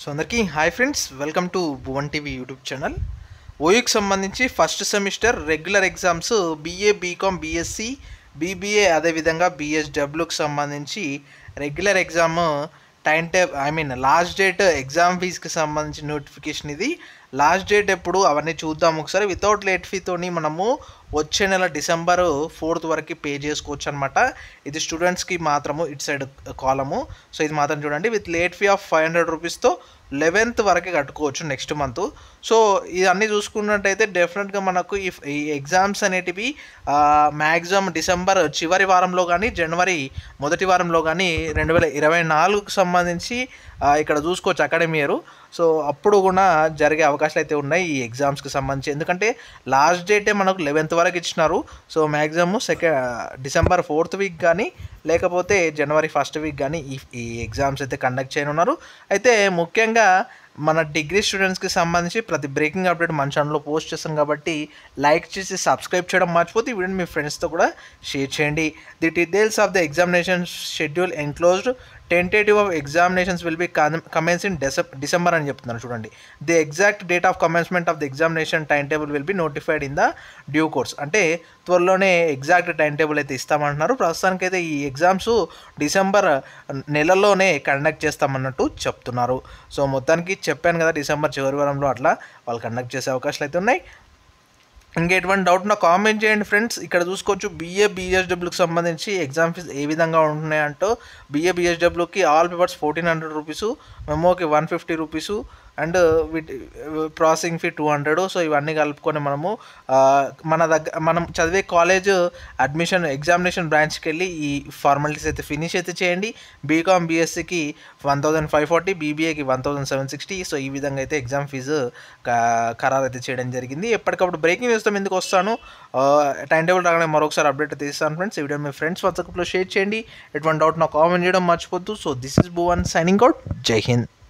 so అందరికీ hi friends welcome to Bhuvan TV YouTube channel ఓయూకి సంబంధించి first semester regular exams BA BCom BSc BBA అదేవిధంగా బీఎస్డబ్ల్యూకి సంబంధించి regular exam time table I mean last date exam ఫీజ్కి సంబంధించిన notification ఇది లాస్ట్ డేట్ ఎప్పుడు అవన్నీ చూద్దాం ఒకసారి వితౌట్ లేట్ ఫీతోని మనము వచ్చే నెల డిసెంబర్ ఫోర్త్ వరకు పే చేసుకోవచ్చు అనమాట ఇది స్టూడెంట్స్కి మాత్రము ఇటు సైడ్ కాలము సో ఇది మాత్రం చూడండి with late fee of five hundred రూపీస్తో లెవెన్త్ వరకు కట్టుకోవచ్చు నెక్స్ట్ మంత్ సో ఇవన్నీ చూసుకున్నట్టయితే డెఫినెట్గా మనకు ఈ ఈ ఎగ్జామ్స్ అనేటివి మ్యాక్సిమం డిసెంబర్ చివరి వారంలో కానీ జనవరి మొదటి వారంలో కానీ రెండు వేల ఇరవై నాలుగుకు సంబంధించి ఆ, ఇక్కడ చూసుకోవచ్చు అకాడమీ ఇయర్ సో అప్పుడు కూడా జరిగే అవకాశాలు అయితే ఉన్నాయి ఈ ఎగ్జామ్స్కి సంబంధించి ఎందుకంటే లాస్ట్ డేటే మనకు లెవెన్త్ వరకు ఇచ్చినారు so maximum second December fourth week కానీ లేకపోతే జనవరి ఫస్ట్ వీక్ కానీ ఈ ఈ ఎగ్జామ్స్ అయితే కండక్ట్ చేయనున్నారు అయితే ముఖ్యంగా మన డిగ్రీ స్టూడెంట్స్కి సంబంధించి ప్రతి బ్రేకింగ్ అప్డేట్ మన ఛానల్లో పోస్ట్ చేస్తాం కాబట్టి లైక్ చేసి సబ్స్క్రైబ్ చేయడం మర్చిపోతే ఈ వీడియోని మీ ఫ్రెండ్స్తో కూడా షేర్ చేయండి the details of the examination schedule enclosed tentative of examinations will be commence in December అని చెప్తున్నాను చూడండి the exact date of commencement of the examination time table will be notified in the due course అంటే త్వరలోనే exact time table అయితే ఇస్తామంటున్నారు ప్రస్తుతానికైతే ఈ exams December నెలలోనే కండక్ట్ చేస్తామన్నట్టు చెప్తున్నారు సో మొత్తానికి చెప్పాను కదా డిసెంబర్ చివరి వారంలో అట్లా వాళ్ళు కండక్ట్ చేసే అవకాశాలు అయితే ఉన్నాయి ఇంకా ఎటువంటి డౌట్ నా కామెంట్ చేయండి ఫ్రెండ్స్ ఇక్కడ చూసుకోవచ్చు బీఏ బీఎస్డబ్ల్యూకి సంబంధించి ఎగ్జామ్ ఫీజ్ ఏ విధంగా ఉంటున్నాయంటో బీఏ బీఎస్డబ్ల్యూకి all papers fourteen hundred rupees మెమోకి వన్ ఫిఫ్టీ రూపీసు అండ్ వీటి processing fee two hundred so ఇవన్నీ కలుపుకొని మనము ఆ, మన దగ్గర మనం చదివే కాలేజ్ అడ్మిషన్ ఎగ్జామినేషన్ బ్రాంచ్కి వెళ్ళి ఈ ఫార్మాలిటీస్ అయితే ఫినిష్ అయితే చేయండి బీకామ్ బీఎస్సీకి వన్ థౌసండ్ ఫైవ్ ఫార్టీ బీబీఏకి one thousand seven sixty so ఈ విధంగా అయితే ఎగ్జామ్ ఫీజు ఖరారు అయితే చేయడం జరిగింది ఎప్పటికప్పుడు బ్రేకింగ్ న్యూస్తో ఎందుకు వస్తాను టైం టేబుల్ రాగానే మరొకసారి అప్డేట్ అయితే ఇస్తాను ఫ్రెండ్స్ ఈ వీడియో మీ ఫ్రెండ్స్ వాట్సాప్లో షేర్ చేయండి ఎటువంటి డౌట్ నాకు కామెంట్ చేయడం మర్చిపోద్దు so this is Bhuvan signing out Jai Hind